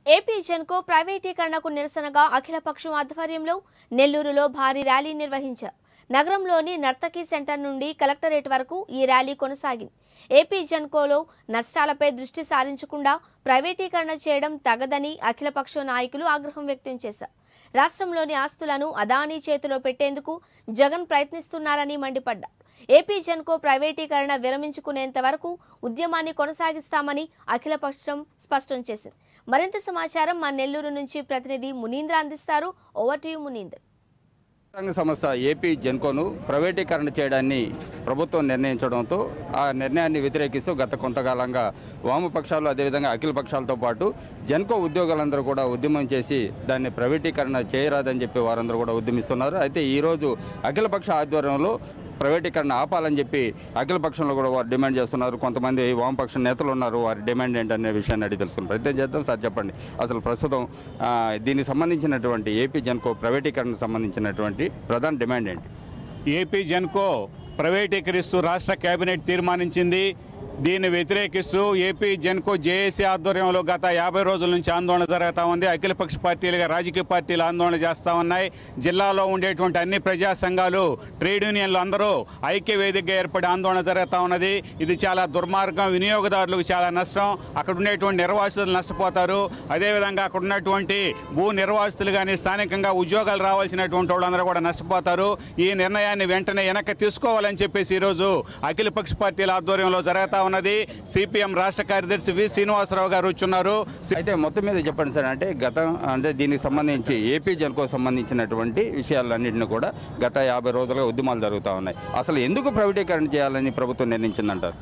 AP Genco ప్రైవేటీకరణకు నిరసనగా అఖిలపక్షం ఆధ్వర్యంలో నెల్లూరులో భారీ ర్యాలీ నిర్వహించారు నగరంలోని నర్తకి సెంటర్ నుండి కలెక్టరేట్ వరకు ఈ ర్యాలీ కొనసాగింది ఏపీ జెన్కోలో నష్టాలపై దృష్టి సారించకుండా ప్రైవేటీకరణ చేయడం తగదని అఖిలపక్ష నాయకులు ఆగ్రహం వ్యక్తం చేశారు రాష్ట్రంలోని ఆస్తులను అదానీ చేతిలో పెట్టేందుకు జగన్ ప్రయత్నిస్తున్నారని మండిపడ్డారు ఏపీ జెన్కో ప్రైవేటీకరణ విరమించుకునేంత వరకు ఉద్యమాన్ని కొనసాగిస్తామని అఖిలపక్షం స్పష్టం చేసింది మరింత సమాచారం మా నెల్లూరు నుంచి ప్రతినిధి మునీంద్ర అందిస్తారు ఓవర్ టు యు మునీంద్ర రంగ సంస్థ ఏపీ జెన్కోను ప్రైవేటీకరణ చేయడాన్ని ప్రభుత్వం నిర్ణయించడంతో ఆ నిర్ణయాన్ని వ్యతిరేకిస్తూ గత కొంతకాలంగా వామపక్షాలు అదేవిధంగా అఖిల పక్షాలతో పాటు జెన్కో ఉద్యోగులందరూ కూడా ఉద్యమం చేసి దాన్ని ప్రైవేటీకరణ చేయరాదని చెప్పి వారందరూ కూడా ఉద్యమిస్తున్నారు అయితే ఈరోజు అఖిల పక్ష ఆధ్వర్యంలో ప్రైవేటీకరణ ఆపాలని చెప్పి అఖిల పక్షంలో కూడా వారు డిమాండ్ చేస్తున్నారు కొంతమంది వామపక్ష నేతలు ఉన్నారు వారి డిమాండ్ ఏంటనే విషయాన్ని అడిగి తెలుసుకుని ప్రయత్నం చేద్దాం సార్ చెప్పండి అసలు ప్రస్తుతం ఆ, దీనికి సంబంధించినటువంటి ఏపీ జెన్కో ప్రైవేటీకరణకు సంబంధించినటువంటి ప్రధాన డిమాండ్ ఏంటి ఏపీ జెన్కో ప్రైవేటీకరిస్తూ రాష్ట్ర కేబినెట్ తీర్మానించింది దీన్ని వ్యతిరేకిస్తూ ఏపీ జెన్కో జేఏసీ ఆధ్వర్యంలో గత యాభై రోజుల నుంచి ఆందోళన జరుగుతూ ఉంది అఖిలపక్ష పార్టీలుగా రాజకీయ పార్టీలు ఆందోళన చేస్తూ ఉన్నాయి జిల్లాలో ఉండేటువంటి అన్ని ప్రజా సంఘాలు ట్రేడ్ యూనియన్లు అందరూ ఐక్య వేదికగా ఏర్పడి ఆందోళన జరుగుతూ ఉన్నది ఇది చాలా దుర్మార్గం వినియోగదారులకు చాలా నష్టం అక్కడ ఉండేటువంటి నిర్వాసితులు నష్టపోతారు అదేవిధంగా అక్కడ ఉన్నటువంటి భూ నిర్వాసితులు కానీ స్థానికంగా ఉద్యోగాలు రావాల్సినటువంటి వాళ్ళందరూ కూడా నష్టపోతారు ఈ నిర్ణయాన్ని వెంటనే వెనక్కి తీసుకోవాలని చెప్పేసి ఈరోజు అఖిలపక్ష పార్టీల ఆధ్వర్యంలో జరుగుతూ ఉన్నది సిపిఎం రాష్ట్ర కార్యదర్శి వి శ్రీనివాసరావు గారు వచ్చున్నారు అయితే మొత్తం మీద చెప్పండి సార్ అంటే గత అంటే దీనికి సంబంధించి ఏపీ జెన్కో సంబంధించినటువంటి విషయాలన్నింటినీ కూడా గత యాభై రోజులుగా ఉద్యమాలు జరుగుతూ ఉన్నాయి అసలు ఎందుకు ప్రైవేటీకరణ చేయాలని ప్రభుత్వం నిర్ణయించిందంటారు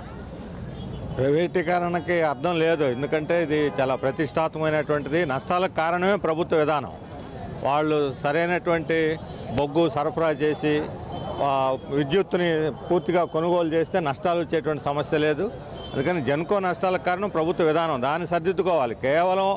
ప్రైవేటీకరణకి అర్థం లేదు ఎందుకంటే ఇది చాలా ప్రతిష్టాత్మకమైనటువంటిది నష్టాలకు కారణమే ప్రభుత్వ విధానం వాళ్ళు సరైనటువంటి బొగ్గు సరఫరా చేసి ఆ, విద్యుత్తుని పూర్తిగా కొనుగోలు చేస్తే నష్టాలు వచ్చేటువంటి సమస్య లేదు అందుకని జన్కో నష్టాలకు కారణం ప్రభుత్వ విధానం దాన్ని సర్దిద్దుకోవాలి కేవలం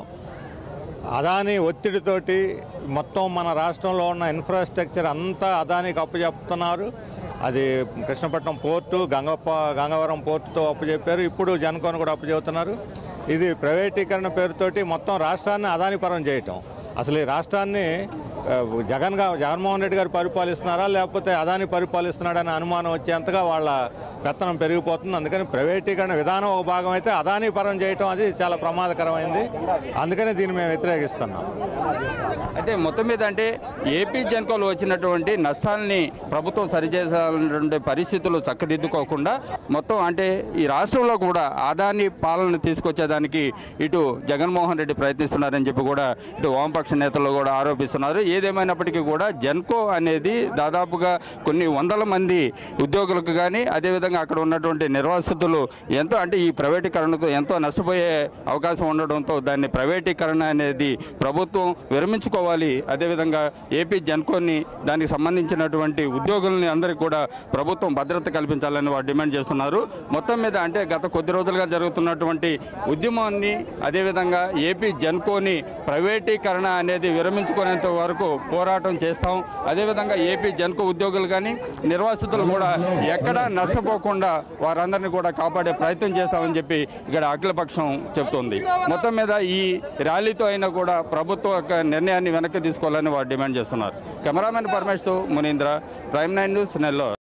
అదాని ఒత్తిడితోటి మొత్తం మన రాష్ట్రంలో ఉన్న ఇన్ఫ్రాస్ట్రక్చర్ అంతా అదానికి అప్పచెప్తున్నారు అది కృష్ణపట్నం పోర్టు గంగప్ప గంగవరం పోర్టుతో అప్పచెప్పారు ఇప్పుడు జనకోను కూడా అప్పచెబుతున్నారు ఇది ప్రైవేటీకరణ పేరుతోటి మొత్తం రాష్ట్రాన్ని అదాని పరం చేయటం అసలు ఈ రాష్ట్రాన్ని ఆ, జగన్ గా జగన్మోహన్ రెడ్డి గారు పరిపాలిస్తున్నారా లేకపోతే అదాని పరిపాలిస్తున్నాడని అనుమానం వచ్చేంతగా వాళ్ళ పెత్తనం పెరిగిపోతుంది అందుకని ప్రైవేటీకరణ విధానం ఒక భాగం అయితే అదాని పరం చేయటం అది చాలా ప్రమాదకరమైంది అందుకని దీన్ని మేము వ్యతిరేకిస్తున్నాం అయితే మొత్తం మీద అంటే ఏపీ జెన్కోలో వచ్చినటువంటి నష్టాలని ప్రభుత్వం సరిచేసాలన్నటువంటి పరిస్థితులు చక్కదిద్దుకోకుండా మొత్తం అంటే ఈ రాష్ట్రంలో కూడా ఆదాని పాలన తీసుకొచ్చేదానికి ఇటు జగన్మోహన్ రెడ్డి ప్రయత్నిస్తున్నారని చెప్పి కూడా ఇటు వామపక్ష నేతలు కూడా ఆరోపిస్తున్నారు ఏదేమైనప్పటికీ కూడా జెన్కో అనేది దాదాపుగా కొన్ని వందల మంది ఉద్యోగులకు కానీ అదేవిధంగా అక్కడ ఉన్నటువంటి నిర్వాసితులు ఎంతో అంటే ఈ ప్రైవేటీకరణతో ఎంతో నష్టపోయే అవకాశం ఉండడంతో దాన్ని ప్రైవేటీకరణ అనేది ప్రభుత్వం విరమించుకోవాలి అదేవిధంగా ఏపీ జన్కోని దానికి సంబంధించినటువంటి ఉద్యోగుల్ని అందరికీ కూడా ప్రభుత్వం భద్రత కల్పించాలని వారు డిమాండ్ చేస్తున్నారు మొత్తం మీద అంటే గత కొద్ది రోజులుగా జరుగుతున్నటువంటి ఉద్యమాన్ని అదేవిధంగా ఏపీ జన్కోని ప్రైవేటీకరణ అనేది విరమించుకునేంత వరకు పోరాటం చేస్తాం అదేవిధంగా ఏపీ జన్కో ఉద్యోగులు కానీ నిర్వాసితులు కూడా ఎక్కడా నష్టపోకుండా వారందరినీ కూడా కాపాడే ప్రయత్నం చేస్తామని చెప్పి ఇక్కడ అఖిలపక్షం చెప్తోంది మొత్తం మీద ఈ ర్యాలీతో అయినా కూడా ప్రభుత్వం యొక్క నిర్ణయాన్ని వెనక్కి తీసుకోవాలని వారు డిమాండ్ చేస్తున్నారు కెమెరామెన్ పరమేశ్తో మునీంద్ర ప్రైమ్ నైన్ న్యూస్ నెల్లూరు